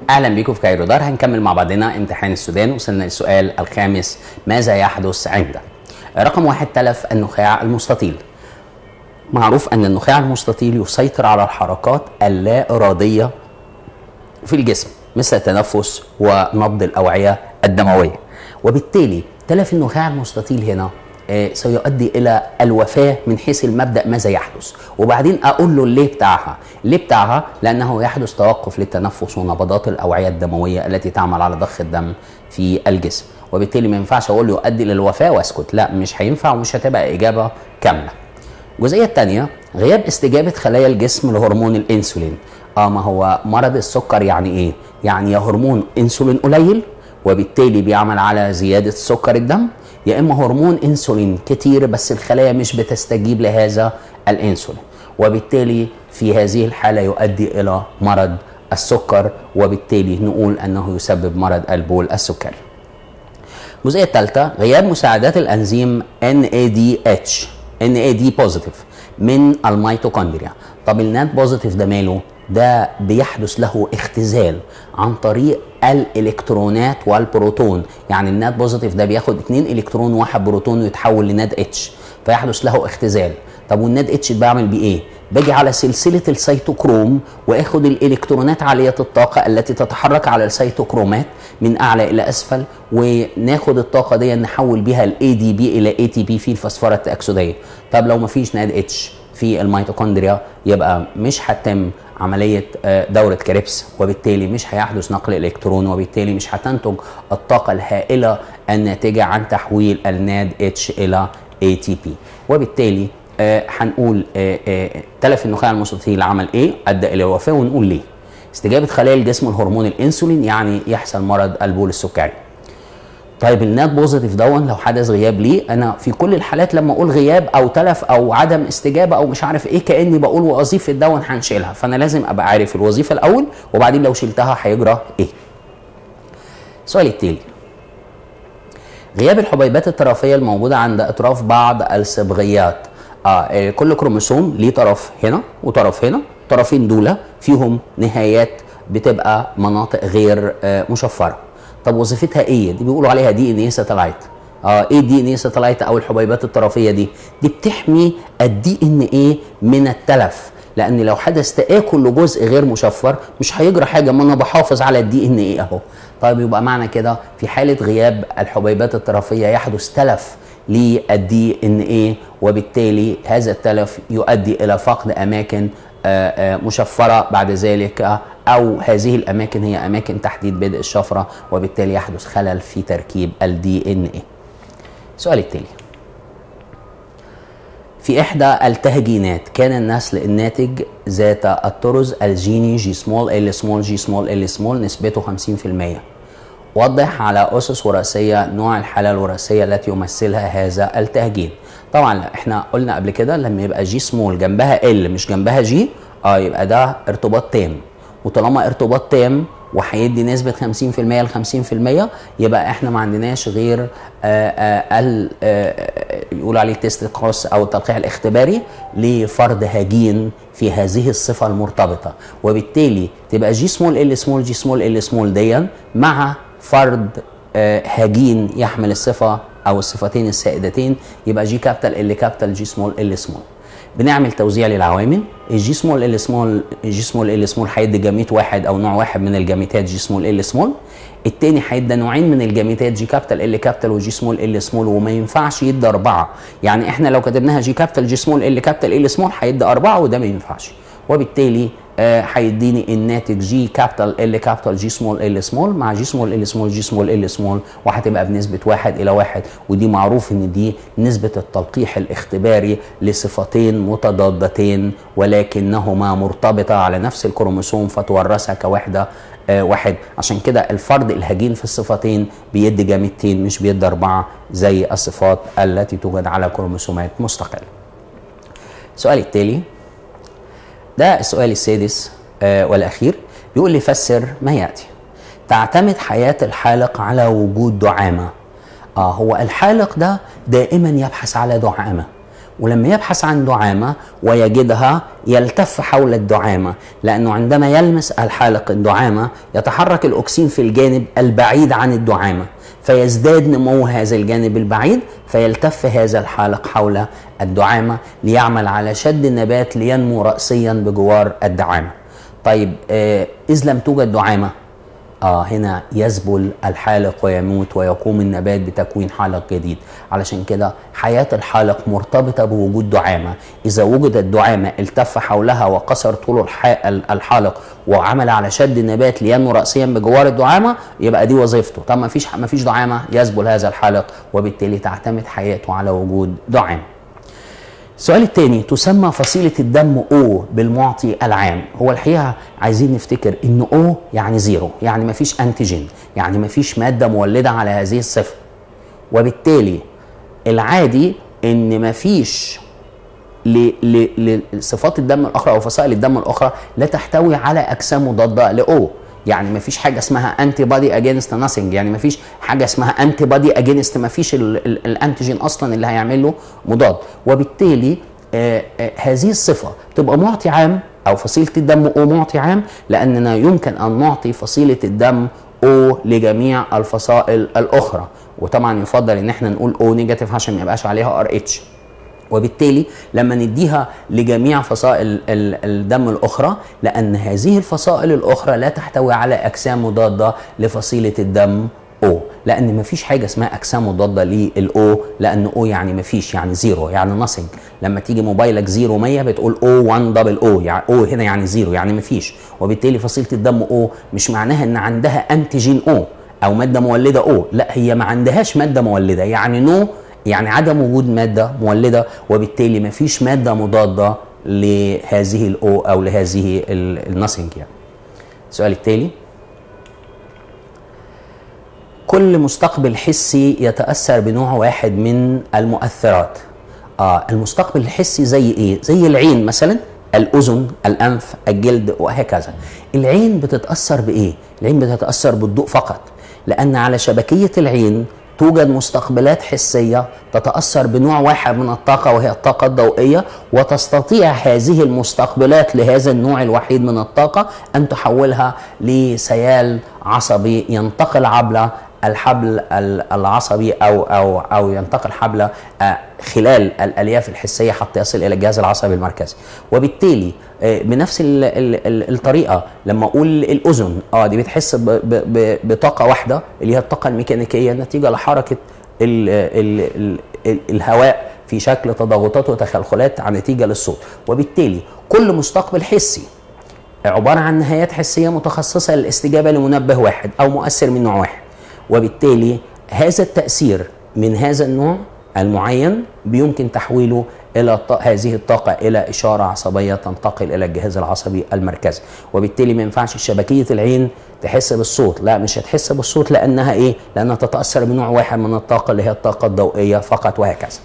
اهلا بيكم في كايرو دار هنكمل مع بعضنا امتحان السودان وصلنا للسؤال الخامس ماذا يحدث عند رقم واحد تلف النخاع المستطيل معروف ان النخاع المستطيل يسيطر على الحركات اللا اراديه في الجسم مثل التنفس ونبض الاوعيه الدمويه وبالتالي تلف النخاع المستطيل هنا آه، سيؤدي الى الوفاه من حيث المبدا ماذا يحدث وبعدين اقول له الليه بتاعها ليه بتاعها لانه يحدث توقف للتنفس ونبضات الاوعيه الدمويه التي تعمل على ضخ الدم في الجسم وبالتالي ما ينفعش اقول له يؤدي للوفاه واسكت لا مش هينفع ومش هتبقى اجابه كامله الجزئيه الثانيه غياب استجابه خلايا الجسم لهرمون الانسولين اه ما هو مرض السكر يعني ايه يعني يا هرمون انسولين قليل وبالتالي بيعمل على زياده سكر الدم يا اما هرمون انسولين كتير بس الخلايا مش بتستجيب لهذا الانسولين وبالتالي في هذه الحاله يؤدي الى مرض السكر وبالتالي نقول انه يسبب مرض البول السكري الجزئيه الثالثه غياب مساعدات الانزيم NADH NAD بوزيتيف من الميتوكوندريا طب النات بوزيتيف ده ماله ده بيحدث له اختزال عن طريق الالكترونات والبروتون يعني النات بوزيتيف ده بياخد اتنين الكترون وواحد بروتون ويتحول لناد اتش فيحدث له اختزال طب والناد اتش بعمل بيه ايه باجي على سلسله السيتوكروم واخد الالكترونات عاليه الطاقه التي تتحرك على السيتوكرومات من اعلى الى اسفل وناخد الطاقه دي نحول بيها الاي دي بي الى اي تي بي في الفسفره التاكسديه طب لو مفيش ناد اتش في الميتوكوندريا يبقى مش هتم عملية آه، دورة كريبس وبالتالي مش هيحدث نقل إلكترون وبالتالي مش هتنتج الطاقة الهائلة الناتجة عن تحويل الناد اتش إلى اي تي بي وبالتالي آه، هنقول آه، آه، تلف النخاع المستطيل عمل ايه ادى الى الوفاه ونقول ليه استجابه خلايا الجسم لهرمون الانسولين يعني يحصل مرض البول السكري طيب النات بوزيتيف دون لو حدث غياب ليه انا في كل الحالات لما اقول غياب او تلف او عدم استجابه او مش عارف ايه كاني بقول وظيفه دون هنشيلها فانا لازم ابقى عارف الوظيفه الاول وبعدين لو شلتها هيجرى ايه السؤال التالي غياب الحبيبات الطرفيه الموجوده عند اطراف بعض الصبغيات آه آه، كل كروموسوم ليه طرف هنا وطرف هنا الطرفين دول فيهم نهايات بتبقى مناطق غير آه مشفره طب وظيفتها ايه دي بيقولوا عليها دي ان ايه ساتلايت اه ايه الدي ان ايه ساتلايت او الحبيبات الطرفيه دي دي بتحمي الدي ان ايه من التلف لان لو حدث تاكل لجزء غير مشفر مش هيجرى حاجه ما انا بحافظ على الدي ان ايه اهو طيب يبقى معنى كده في حاله غياب الحبيبات الطرفيه يحدث تلف للدي ان ايه وبالتالي هذا التلف يؤدي الى فقد اماكن آه، آه، مشفره بعد ذلك آه، او هذه الاماكن هي اماكن تحديد بدء الشفره وبالتالي يحدث خلل في تركيب الدي ان ايه السؤال التالي في إحدى التهجينات كان النسل الناتج ذات الطرز الجيني جي سمول ال سمول جي سمول ال سمول نسبته 50% وضح على أسس وراثية نوع الحالة الوراثية التي يمثلها هذا التهجين طبعا احنا قلنا قبل كده لما يبقى جي سمول جنبها ال مش جنبها جي اه يبقى ده ارتباط تام وطالما ارتباط تام وهيدي نسبة 50% ل 50% يبقى احنا ما عندناش غير آه، آه، ال آه، يقول عليه تيست كروس او التلقيح الاختباري لفرض هجين في هذه الصفة المرتبطة وبالتالي تبقى جي سمول ال سمول جي سمول ال سمول ديا مع فرض آه، هجين يحمل الصفة او الصفتين السائدتين يبقى جي كابيتال ال كابيتال جي سمول ال سمول بنعمل توزيع للعوامل الجي سمول ال سمول الجي سمول ال سمول هيدي جاميت واحد او نوع واحد من الجاميتات جي سمول ال سمول التاني هيدي نوعين من الجاميتات جي كابيتال ال كابيتال وجي سمول ال سمول وما ينفعش يدي اربعه يعني احنا لو كتبناها جي كابيتال جي سمول ال كابيتال ال سمول هيدي اربعه وده ما ينفعش وبالتالي آه، هيديني الناتج جي كابيتال ال كابيتال جي سمول ال سمول مع جي سمول ال سمول جي سمول ال سمول وهتبقى بنسبه واحد الى واحد ودي معروف ان دي نسبه التلقيح الاختباري لصفتين متضادتين ولكنهما مرتبطه على نفس الكروموسوم فتورثها كوحده آه، واحد عشان كده الفرد الهجين في الصفتين بيدي جامدتين مش بيدي اربعه زي الصفات التي توجد على كروموسومات مستقله. السؤال التالي ده السؤال السادس آه والاخير بيقول لي فسر ما ياتي. تعتمد حياه الحالق على وجود دعامه. اه هو الحالق ده دائما يبحث على دعامه ولما يبحث عن دعامة ويجدها يلتف حول الدعامة لأنه عندما يلمس الحالق الدعامة يتحرك الأكسين في الجانب البعيد عن الدعامة فيزداد نمو هذا الجانب البعيد فيلتف هذا الحالق حول الدعامة ليعمل على شد النبات لينمو رأسيا بجوار الدعامة طيب آه إذ لم توجد دعامة آه هنا يذبل الحالق ويموت ويقوم النبات بتكوين حالق جديد علشان كده حياة الحالق مرتبطة بوجود دعامة إذا وجدت دعامة التف حولها وقصر طول الح- الحالق وعمل على شد النبات لينمو رأسيا بجوار الدعامة يبقى دي وظيفته طب ما فيش ما فيش دعامة يذبل هذا الحالق وبالتالي تعتمد حياته على وجود دعامة السؤال الثاني تسمى فصيلة الدم O بالمعطي العام هو الحقيقة عايزين نفتكر ان O يعني زيرو يعني ما فيش انتيجين يعني ما فيش مادة مولدة على هذه الصفة وبالتالي العادي ان ما فيش ل- ل- لصفات الدم الاخرى او فصائل الدم الاخرى لا تحتوي على اجسام مضاده لاو يعني ما فيش حاجه اسمها انتي بادي اجينست ناثينج يعني ما فيش حاجه اسمها انتي بادي اجينست ما فيش ال- ال- الانتيجين اصلا اللي هيعمل له مضاد وبالتالي آه، آه، هذه الصفه تبقى معطي عام او فصيله الدم او معطي عام لاننا يمكن ان نعطي فصيله الدم او لجميع الفصائل الاخرى وطبعا يفضل ان احنا نقول او نيجاتيف عشان ما يبقاش عليها ار اتش وبالتالي لما نديها لجميع فصائل ال- الدم الاخرى لان هذه الفصائل الاخرى لا تحتوي على اجسام مضاده لفصيله الدم او لان مفيش حاجه اسمها اجسام مضاده للاو لان او يعني مفيش يعني زيرو يعني nothing لما تيجي موبايلك زيرو 100 بتقول او 1 دبل او يعني او هنا يعني زيرو يعني مفيش وبالتالي فصيله الدم او مش معناها ان عندها انتيجين او او ماده مولده او لا هي ما عندهاش ماده مولده يعني نو يعني عدم وجود ماده مولده وبالتالي ما فيش ماده مضاده لهذه الاو او لهذه الناسنج يعني السؤال التالي كل مستقبل حسي يتاثر بنوع واحد من المؤثرات اه المستقبل الحسي زي ايه زي العين مثلا الاذن الانف الجلد وهكذا العين بتتاثر بايه العين بتتاثر بالضوء فقط لان على شبكيه العين توجد مستقبلات حسيه تتاثر بنوع واحد من الطاقه وهي الطاقه الضوئيه وتستطيع هذه المستقبلات لهذا النوع الوحيد من الطاقه ان تحولها لسيال عصبي ينتقل عبر الحبل ال- العصبي او او او ينتقل حبل آه، خلال الالياف الحسيه حتى يصل الى الجهاز العصبي المركزي وبالتالي آه، بنفس ال- ال- ال- الطريقه لما اقول الاذن اه دي بتحس ب- ب- ب- بطاقه واحده اللي هي الطاقه الميكانيكيه نتيجه لحركه ال ال ال ال الهواء في شكل تضاغطات وتخلخلات نتيجه للصوت وبالتالي كل مستقبل حسي عبارة عن نهايات حسية متخصصة للاستجابة لمنبه واحد أو مؤثر من نوع واحد وبالتالي هذا التأثير من هذا النوع المعين بيمكن تحويله إلى الط- هذه الطاقة إلى إشارة عصبية تنتقل إلى الجهاز العصبي المركزي وبالتالي ما ينفعش شبكية العين تحس بالصوت لا مش هتحس بالصوت لأنها إيه لأنها تتأثر بنوع واحد من الطاقة اللي هي الطاقة الضوئية فقط وهكذا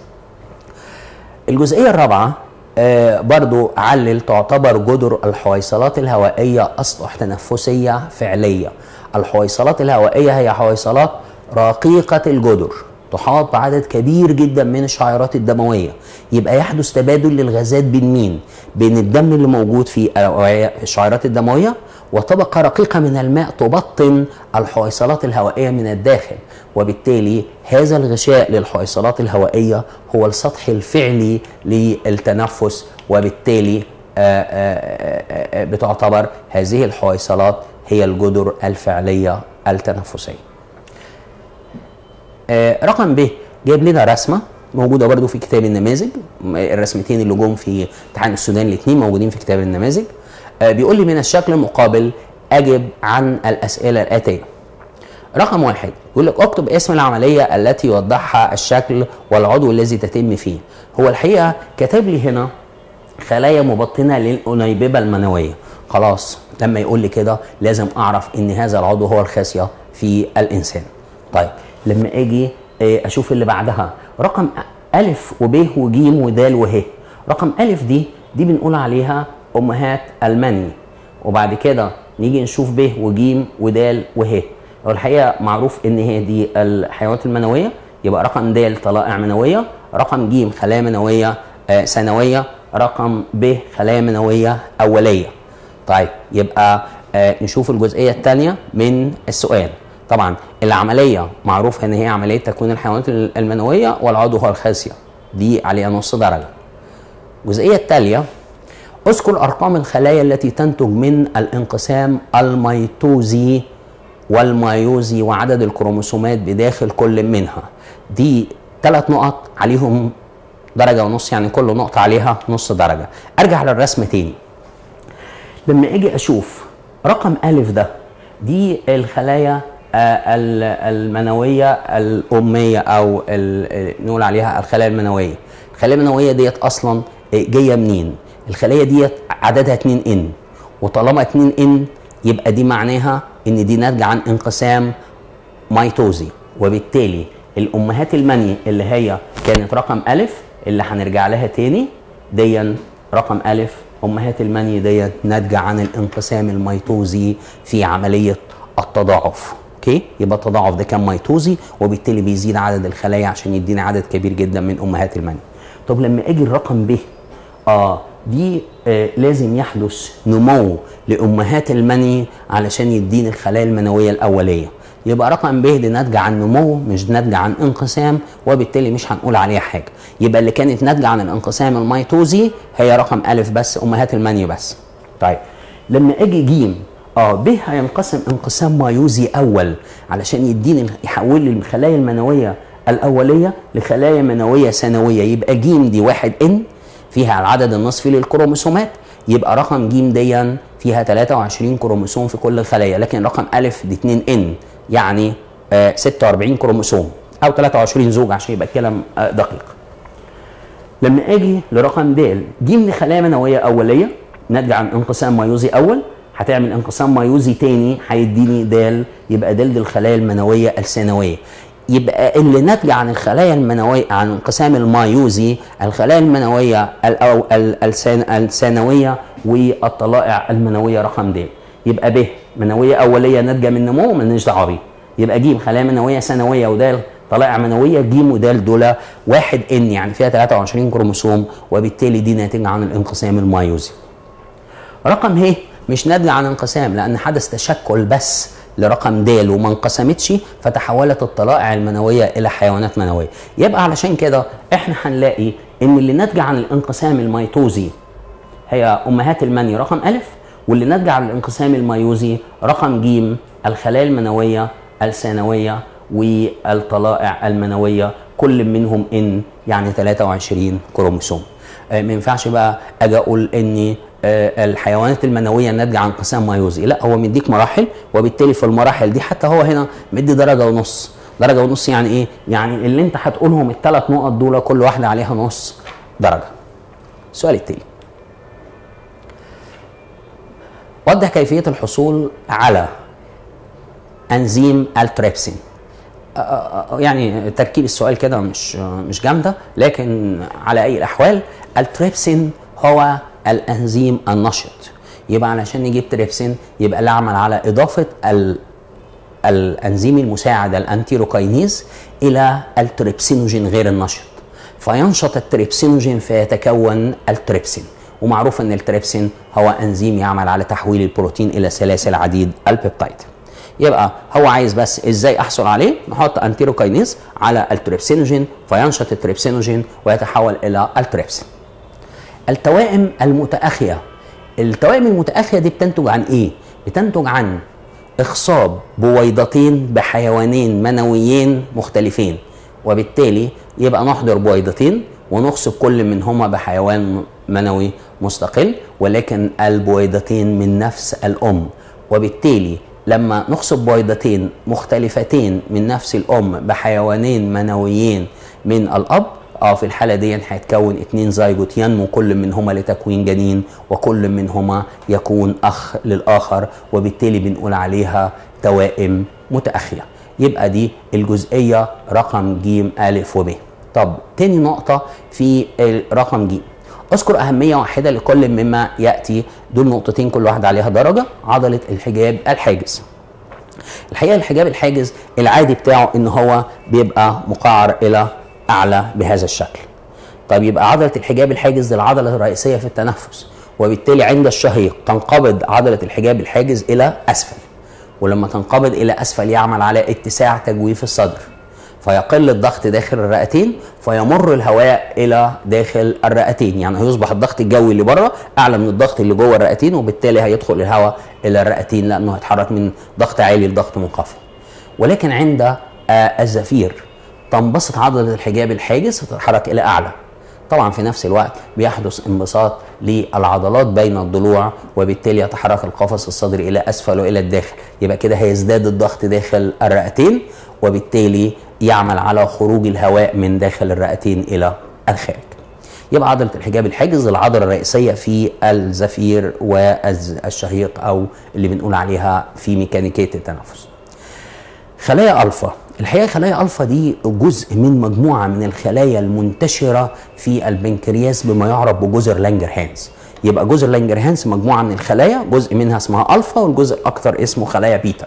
الجزئية الرابعة آه، برضو علل تعتبر جدر الحويصلات الهوائية أسطح تنفسية فعلية الحويصلات الهوائية هي حويصلات رقيقة الجدر تحاط بعدد كبير جدا من الشعيرات الدموية يبقى يحدث تبادل للغازات بين مين؟ بين الدم اللي موجود في الأوعية- الشعيرات الدموية وطبقة رقيقة من الماء تبطن الحويصلات الهوائية من الداخل وبالتالي هذا الغشاء للحويصلات الهوائية هو السطح الفعلي للتنفس وبالتالي آه، آه، آه، آه، بتعتبر هذه الحويصلات هي الجدر الفعلية التنفسية آه، رقم ب جايب لنا رسمه موجوده برضو في كتاب النماذج م- الرسمتين اللي جم في امتحان السودان الاثنين موجودين في كتاب النماذج آه، بيقول لي من الشكل المقابل اجب عن الاسئله الاتيه رقم واحد يقول لك اكتب اسم العمليه التي يوضحها الشكل والعضو الذي تتم فيه هو الحقيقه كتب لي هنا خلايا مبطنه للانيببه المنويه خلاص لما يقول لي كده لازم اعرف ان هذا العضو هو الخاسيه في الانسان طيب لما اجي آه، اشوف اللي بعدها رقم الف وب وجيم ودال وه رقم الف دي دي بنقول عليها امهات المني وبعد كده نيجي نشوف ب وجيم ودال وه والحقيقه معروف ان هي دي الحيوانات المنويه يبقى رقم د طلائع منويه رقم ج خلايا منويه آه، ثانويه رقم ب خلايا منويه اوليه طيب يبقى آه، نشوف الجزئيه الثانيه من السؤال طبعا العمليه معروف ان هي عمليه تكوين الحيوانات المنويه والعضو هو الخاسيه دي عليها نص درجه الجزئيه التاليه اذكر ارقام الخلايا التي تنتج من الانقسام الميتوزي والمايوزي وعدد الكروموسومات بداخل كل منها دي ثلاث نقط عليهم درجة ونص يعني كل نقطة عليها نص درجة أرجع للرسم تاني لما أجي أشوف رقم ألف ده دي الخلايا آه، ال- المنوية الأمية أو ال- نقول عليها الخلايا المنوية الخلايا المنوية ديت أصلا جاية منين الخلايا ديت عددها 2 ان وطالما 2 ان يبقى دي معناها ان دي ناتجة عن انقسام ميتوزي وبالتالي الامهات المني اللي هي كانت رقم الف اللي هنرجع لها تاني ديا رقم الف امهات المني ديت ناتجه عن الانقسام الميتوزي في عمليه التضاعف اوكي يبقى التضاعف ده كان ميتوزي وبالتالي بيزيد عدد الخلايا عشان يدينا عدد كبير جدا من امهات المني طب لما اجي الرقم ب اه دي آه لازم يحدث نمو لامهات المني علشان يديني الخلايا المنويه الاوليه يبقى رقم ب دي ناتجه عن نمو مش ناتجه عن انقسام وبالتالي مش هنقول عليها حاجه يبقى اللي كانت ناتجه عن الانقسام الميتوزي هي رقم الف بس امهات المني بس طيب لما اجي جيم اه ب هينقسم انقسام مايوزي اول علشان يديني يحول لي الخلايا المنويه الاوليه لخلايا منويه ثانويه يبقى جيم دي واحد ان فيها العدد النصفي للكروموسومات يبقى رقم ج ديا فيها 23 كروموسوم في كل الخلايا لكن رقم أ دي 2 ان يعني آه 46 كروموسوم او 23 زوج عشان يبقى الكلام آه دقيق لما اجي لرقم د دي من خلايا منويه اوليه ناتجه عن انقسام ميوزي اول هتعمل انقسام ميوزي تاني هيديني د يبقى د دي الخلايا المنويه الثانويه يبقى اللي ناتجه عن الخلايا المنويه عن انقسام المايوزي الخلايا المنويه الأو الثانويه والطلائع المنويه رقم د يبقى ب منويه اوليه ناتجه من نمو مالناش دعوه بيه يبقى ج خلايا منويه ثانويه وده طلائع منويه ج ودال دول واحد ان يعني فيها 23 كروموسوم وبالتالي دي ناتجه عن الانقسام المايوزي رقم ه مش ناتجه عن انقسام لان حدث تشكل بس لرقم د وما انقسمتش فتحولت الطلائع المنويه الى حيوانات منويه يبقى علشان كده احنا هنلاقي ان اللي ناتجه عن الانقسام الميتوزي هي امهات المني رقم الف واللي ناتجه عن الانقسام الميوزي رقم ج الخلايا المنويه الثانويه والطلائع المنويه كل منهم ان يعني 23 كروموسوم آه ما ينفعش بقى اجي اقول ان آه الحيوانات المنويه ناتجه عن انقسام ميوزي لا هو مديك مراحل وبالتالي في المراحل دي حتى هو هنا مدي درجه ونص درجه ونص يعني ايه يعني اللي انت هتقولهم الثلاث نقط دول كل واحده عليها نص درجه السؤال التالي وضح كيفيه الحصول على انزيم التريبسين يعني تركيب السؤال كده مش مش جامده لكن على اي الاحوال التريبسين هو الانزيم النشط يبقى علشان نجيب تريبسين يبقى اللي عمل على اضافه ال الانزيم المساعد الانتيروكاينيز الى التريبسينوجين غير النشط فينشط التريبسينوجين فيتكون التريبسين ومعروف ان التريبسين هو انزيم يعمل على تحويل البروتين الى سلاسل عديد البيبتايد يبقى هو عايز بس ازاي احصل عليه نحط انتيروكاينيز على التريبسينوجين فينشط التريبسينوجين ويتحول الى التريبسين التوائم المتاخيه التوائم المتاخيه دي بتنتج عن ايه بتنتج عن اخصاب بويضتين بحيوانين منويين مختلفين وبالتالي يبقى نحضر بويضتين ونخصب كل منهما بحيوان منوي مستقل ولكن البويضتين من نفس الام وبالتالي لما نخصب بويضتين مختلفتين من نفس الام بحيوانين منويين من الاب اه في الحاله دي هيتكون اتنين زيجوت ينمو كل منهما لتكوين جنين وكل منهما يكون اخ للاخر وبالتالي بنقول عليها توائم متاخيه يبقى دي الجزئيه رقم ج ا وب طب تاني نقطه في رقم ج اذكر اهميه واحده لكل مما ياتي دول نقطتين كل واحده عليها درجه عضله الحجاب الحاجز الحقيقه الحجاب الحاجز العادي بتاعه ان هو بيبقى مقعر الى اعلى بهذا الشكل طيب يبقى عضله الحجاب الحاجز دي العضله الرئيسيه في التنفس وبالتالي عند الشهيق تنقبض عضله الحجاب الحاجز الى اسفل ولما تنقبض الى اسفل يعمل على اتساع تجويف الصدر فيقل الضغط داخل الرئتين فيمر الهواء الى داخل الرئتين يعني هيصبح الضغط الجوي اللي بره اعلى من الضغط اللي جوه الرئتين وبالتالي هيدخل الهواء الى الرئتين لانه هيتحرك من ضغط عالي لضغط منخفض ولكن عند آه، الزفير تنبسط عضله الحجاب الحاجز وتتحرك الى اعلى طبعا في نفس الوقت بيحدث انبساط للعضلات بين الضلوع وبالتالي يتحرك القفص الصدري الى اسفل والى الداخل يبقى كده هيزداد الضغط داخل الرئتين وبالتالي يعمل على خروج الهواء من داخل الرئتين الى الخارج يبقى عضلة الحجاب الحاجز العضلة الرئيسية في الزفير والشهيق أو اللي بنقول عليها في ميكانيكية التنفس خلايا ألفا الحقيقة خلايا ألفا دي جزء من مجموعة من الخلايا المنتشرة في البنكرياس بما يعرف بجزر لانجرهانز يبقى جزر لانجرهانز مجموعة من الخلايا جزء منها اسمها ألفا والجزء الأكثر اسمه خلايا بيتا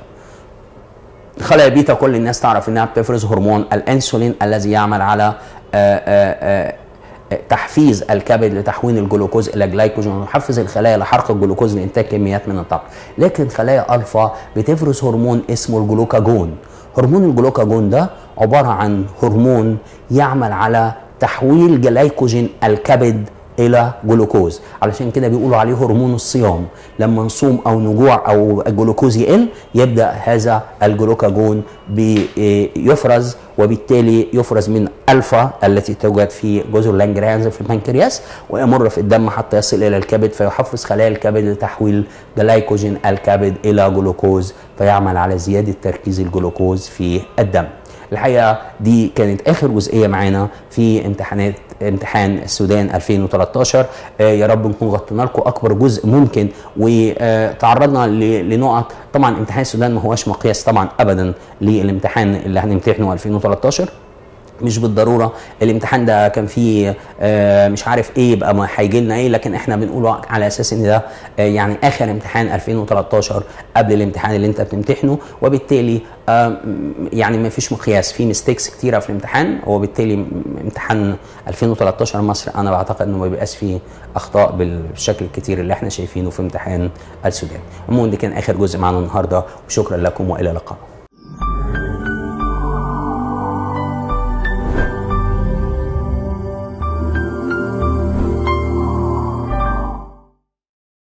خلايا بيتا كل الناس تعرف انها بتفرز هرمون الانسولين الذي يعمل على آآ آآ تحفيز الكبد لتحويل الجلوكوز الى جلايكوجين ويحفز الخلايا لحرق الجلوكوز لانتاج كميات من الطاقه لكن خلايا الفا بتفرز هرمون اسمه الجلوكاجون هرمون الجلوكاجون ده عباره عن هرمون يعمل على تحويل جلايكوجين الكبد الى جلوكوز علشان كده بيقولوا عليه هرمون الصيام لما نصوم او نجوع او الجلوكوز يقل يبدا هذا الجلوكاجون بيفرز وبالتالي يفرز من الفا التي توجد في جزر لانجرهانز في البنكرياس ويمر في الدم حتى يصل الى الكبد فيحفز خلايا الكبد لتحويل جلايكوجين الكبد الى جلوكوز فيعمل على زياده تركيز الجلوكوز في الدم الحقيقه دي كانت اخر جزئيه معانا في امتحانات امتحان السودان 2013 آه يا رب نكون غطينا لكم اكبر جزء ممكن وتعرضنا لنقط طبعا امتحان السودان ما هوش مقياس طبعا ابدا للامتحان اللي هنمتحنه 2013 مش بالضروره الامتحان ده كان فيه آه مش عارف ايه يبقى ما هيجي لنا ايه لكن احنا بنقوله على اساس ان ده آه يعني اخر امتحان 2013 قبل الامتحان اللي انت بتمتحنه وبالتالي آه يعني ما فيش مقياس في ميستيكس كتيره في الامتحان وبالتالي امتحان 2013 مصر انا بعتقد انه ما بيبقاش فيه اخطاء بالشكل الكتير اللي احنا شايفينه في امتحان السودان عموما ده كان اخر جزء معنا النهارده وشكرا لكم والى اللقاء